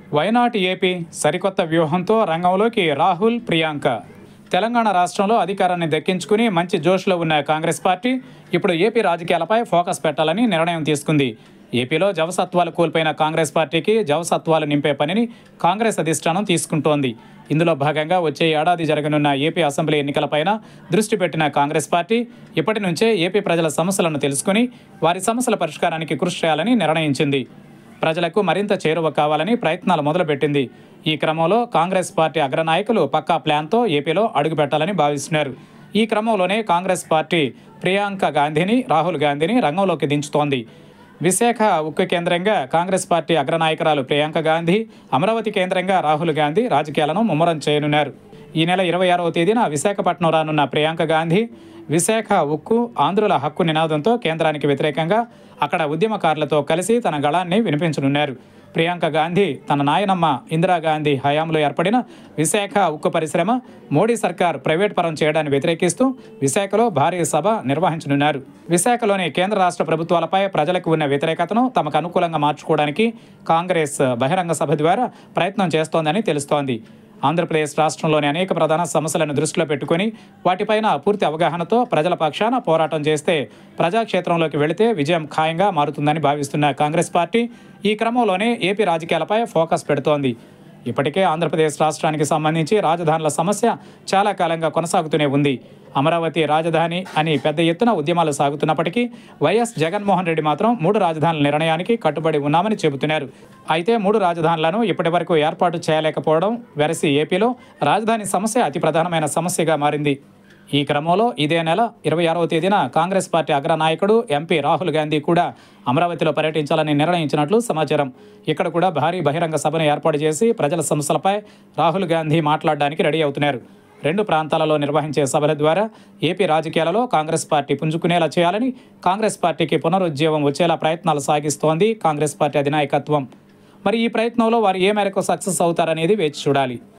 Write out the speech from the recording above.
why not AP సరికొత్త వ్యూహంతో రంగంలోకి రాహుల్ ప్రియాంక తెలంగాణ రాష్ట్రంలో అధికారాన్ని దక్కించుకుని మంచి జోష్లో ఉన్న కాంగ్రెస్ పార్టీ ఇప్పుడు ఏపీ రాజకీయాలపై ఫోకస్ పెట్టాలని నిర్ణయం తీసుకుంది ఏపీలో జవసత్వాలు కోల్పోయిన కాంగ్రెస్ పార్టీకి జవసత్వాలు నింపే పనిని కాంగ్రెస్ అధిష్టానం తీసుకుంటోంది ఇందులో భాగంగా వచ్చే ఏడాది జరగనున్న ఏపీ అసెంబ్లీ ఎన్నికలపైన దృష్టి పెట్టిన కాంగ్రెస్ పార్టీ ఇప్పటి నుంచే ఏపీ ప్రజల సమస్యలను తెలుసుకుని వారి సమస్యల పరిష్కారానికి కృషి చేయాలని నిర్ణయించింది ప్రజలకు మరింత చేరువ కావాలని ప్రయత్నాలు మొదలుపెట్టింది ఈ క్రమంలో కాంగ్రెస్ పార్టీ అగ్రనాయకులు పక్కా ప్లాన్తో ఏపీలో అడుగుపెట్టాలని భావిస్తున్నారు ఈ క్రమంలోనే కాంగ్రెస్ పార్టీ ప్రియాంక గాంధీని రాహుల్ గాంధీని రంగంలోకి దించుతోంది విశాఖ ఉక్కు కేంద్రంగా కాంగ్రెస్ పార్టీ అగ్రనాయకురాలు ప్రియాంక గాంధీ అమరావతి కేంద్రంగా రాహుల్ గాంధీ రాజకీయాలను ముమ్మరం చేయనున్నారు ఈ నెల ఇరవై ఆరవ తేదీన విశాఖపట్నం రానున్న ప్రియాంక గాంధీ విశాఖ ఉక్కు ఆంధ్రుల హక్కు నినాదంతో కేంద్రానికి వ్యతిరేకంగా అక్కడ ఉద్యమకారులతో కలిసి తన గళాన్ని వినిపించనున్నారు ప్రియాంక గాంధీ తన నాయనమ్మ ఇందిరాగాంధీ హయాంలో ఏర్పడిన విశాఖ ఉక్కు పరిశ్రమ మోడీ సర్కార్ ప్రైవేట్ పరం చేయడాన్ని వ్యతిరేకిస్తూ విశాఖలో భారీ సభ నిర్వహించనున్నారు విశాఖలోని కేంద్ర రాష్ట్ర ప్రభుత్వాలపై ప్రజలకు ఉన్న వ్యతిరేకతను తమకు అనుకూలంగా మార్చుకోవడానికి కాంగ్రెస్ బహిరంగ సభ ద్వారా ప్రయత్నం చేస్తోందని తెలుస్తోంది ఆంధ్రప్రదేశ్ రాష్ట్రంలోని అనేక ప్రధాన సమస్యలను దృష్టిలో పెట్టుకుని వాటిపైన పూర్తి అవగాహనతో ప్రజల పక్షాన పోరాటం చేస్తే ప్రజాక్షేత్రంలోకి వెళితే విజయం ఖాయంగా మారుతుందని భావిస్తున్న కాంగ్రెస్ పార్టీ ఈ క్రమంలోనే ఏపీ రాజకీయాలపై ఫోకస్ పెడుతోంది ఇప్పటికే ఆంధ్రప్రదేశ్ రాష్ట్రానికి సంబంధించి రాజధానుల సమస్య చాలా కాలంగా కొనసాగుతూనే ఉంది అమరావతి రాజధాని అని పెద్ద ఎత్తున ఉద్యమాలు సాగుతున్నప్పటికీ వైఎస్ జగన్మోహన్ రెడ్డి మాత్రం మూడు రాజధానుల నిర్ణయానికి కట్టుబడి ఉన్నామని చెబుతున్నారు అయితే మూడు రాజధానులను ఇప్పటి వరకు ఏర్పాటు చేయలేకపోవడం వెరసి ఏపీలో రాజధాని సమస్య అతి ప్రధానమైన సమస్యగా మారింది ఈ క్రమంలో ఇదే నెల ఇరవై ఆరవ తేదీన కాంగ్రెస్ పార్టీ అగ్రనాయకుడు ఎంపీ రాహుల్ గాంధీ కూడా అమరావతిలో పర్యటించాలని నిర్ణయించినట్లు సమాచారం ఇక్కడ కూడా భారీ బహిరంగ సభను ఏర్పాటు చేసి ప్రజల సమస్యలపై రాహుల్ గాంధీ మాట్లాడడానికి రెడీ అవుతున్నారు రెండు ప్రాంతాలలో నిర్వహించే సభల ద్వారా ఏపీ రాజకీయాలలో కాంగ్రెస్ పార్టీ పుంజుకునేలా చేయాలని కాంగ్రెస్ పార్టీకి పునరుజ్జీవం వచ్చేలా ప్రయత్నాలు సాగిస్తోంది కాంగ్రెస్ పార్టీ అధినాయకత్వం మరి ఈ ప్రయత్నంలో వారు ఏ మేరకు సక్సెస్ అవుతారనేది వేచి చూడాలి